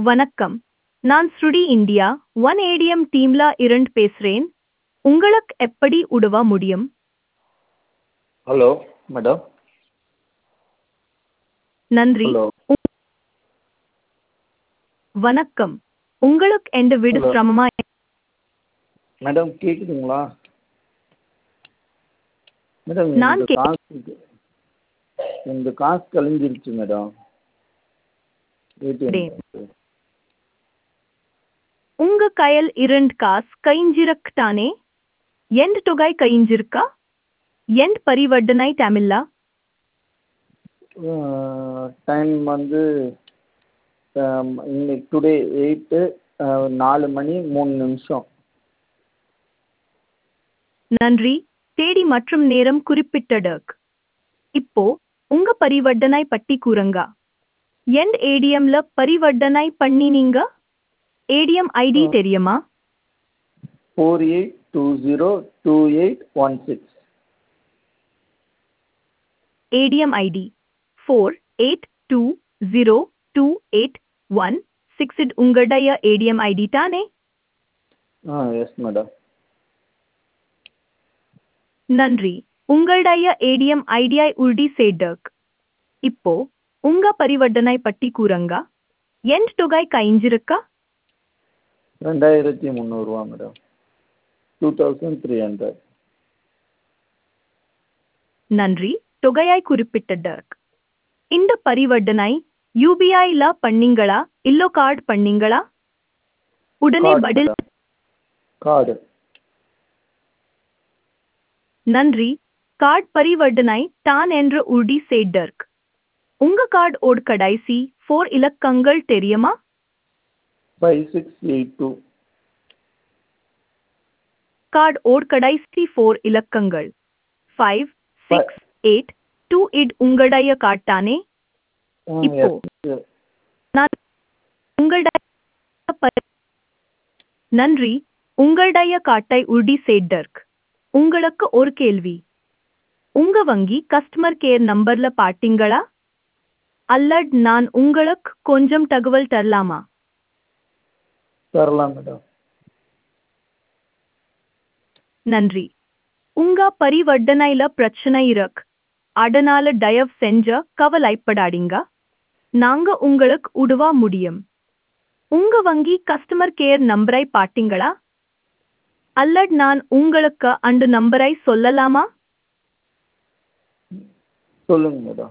வணக்கம் நான் ஸ்ருடி இந்தியா ஒன் ஏடிஎம் டீம்ல இருந்து பேசுறேன் உங்களுக்கு எப்படி உதவ முடியும் ஹலோ மேடம் நன்றி ஹலோ வணக்கம் உங்களுக்கு எந்த வீடு Hello. சிரமமா மேடம் கேட்குதுங்களா மேடம் நான் இந்த கே- காசு இந்த காசு கழிஞ்சிருச்சு மேடம் டேய். ஏடிஎம் உங்க கையில் இரண்டு காசு கைஞ்சிருக்கட்டானே எந்த தொகை கைஞ்சிருக்கா எந்த பரிவர்த்தனை தமிழ்ல டைம் வந்து ஆம், இன்னைக்கு டுடே எயிட்டு நாலு மணி மூணு நிமிஷம் நன்றி தேதி மற்றும் நேரம் குறிப்பிட்டதற்கு இப்போ உங்க பரிவர்த்தனை பட்டி கூறுங்க எந்த ஏடிஎம்ல பரிவர்த்தனை பண்ணினீங்க ஏடிஎம் ஐடி ஆ. தெரியுமா four eight two zero two eight one six ADM ID four eight two zero two eight one six it உங்களுடைய ஏடிஎம் ஐடி தானே ஆ எஸ் மேடம் நன்றி உங்களுடைய ஏடிஎம் ஐடியை உறுதி செய்தக் இப்போ உங்க பரிவர்த்தனை பட்டி கூறுங்க எந்த தொகை கைஞ்சிருக்கா ரெண்டாயிரத்தி முந்நூறுரூவா madam two thousand three hundred நன்றி தொகையை குறிப்பிட்டதற்கு இந்த பரிவர்த்தனை யூபிஐல பண்ணீங்களா இல்லோ கார்டு பண்ணீங்களா உடனே பதில் கார்டு நன்றி கார்டு பரிவர்த்தனை தான் என்று உறுதி செய்தற்கு உங்க கார்டு ஓட் கடைசி ஃபோர் இலக்கங்கள் தெரியுமா five six eight two card ஓட் கடைசி ஃபோர் இலக்கங்கள் five six eight two it உங்களுடைய கார்டு தானே இப்போ. நான் உங்களுடைய பரி- நன்றி உங்களுடைய காட்டை உறுதி செய்தற்கு உங்களுக்கு ஒரு கேள்வி உங்க வங்கி கஸ்டமர் கேர் நம்பர்ல பாத்தீங்களா அல்லட் நான் உங்களுக்கு கொஞ்சம் தகவல் தரலாமா தரலாம் மேடம் நன்றி உங்க பரிவர்த்தனையில பிரச்சனை இருக்கு அதனால தயவு செஞ்ச கவலைப்படாதீங்க நாங்க உங்களுக்கு உதவ முடியும் உங்க வங்கி கஸ்டமர் கேர் நம்பரை பாத்தீங்களா அல்லட் நான் உங்களுக்கு அந்த நம்பரை சொல்லலாமா சொல்லுங்க மேடம்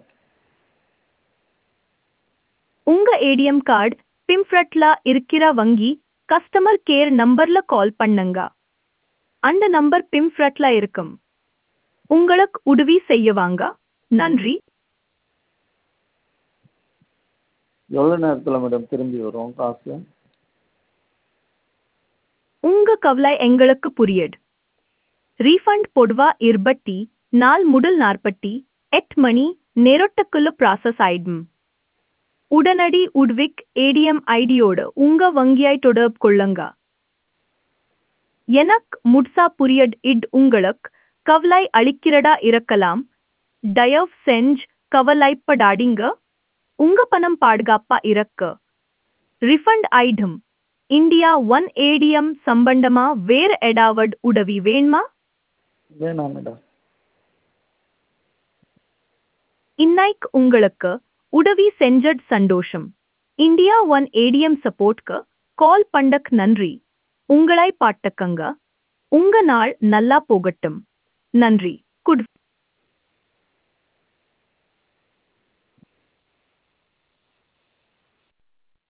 உங்க ஏடிஎம் கார்டு பிம்ஃப்ரட்ல இருக்கிற வங்கி கஸ்டமர் கேர் நம்பர்ல கால் பண்ணுங்க அந்த நம்பர் பிம்ஃப்ரட்ல இருக்கும் உங்களுக்கு உதவி செய்யவாங்க நன்றி எவ்வளோ நேரத்தில் மேடம் திரும்பி வரும் காசு உங்க கவலை எங்களுக்கு புரியுது ரீஃபண்ட் பொதுவா இருபத்தி நாள் முதல் நாற்பத்தி எட்டு மணி நேரத்துக்குள்ள ப்ராசஸ் ஆயிடும் உடனடி உட்விக் ஏடிஎம் ஐடியோட உங்க வங்கியை தொடர்பு கொள்ளுங்க எனக்கு முட்சா புரியட் இட் உங்களுக்கு கவலை அளிக்கிறதா இருக்கலாம் தயவு செஞ்சு கவலைப்படாதீங்க உங்க பணம் பாதுகாப்பா இருக்க refund item India one ATM சம்பந்தமா வேற ஏதாவது உதவி வேணுமா வேணாம் மேடம் இன்னைக்கு உங்களுக்கு உதவி செஞ்சட் சந்தோஷம் இந்தியா ஒன் ஏடிஎம் சப்போர்ட்க்கு கால் பண்ணக் நன்றி உங்களை பாட்டக்கங்க உங்க நாள் நல்லா போகட்டும் நன்றி குட்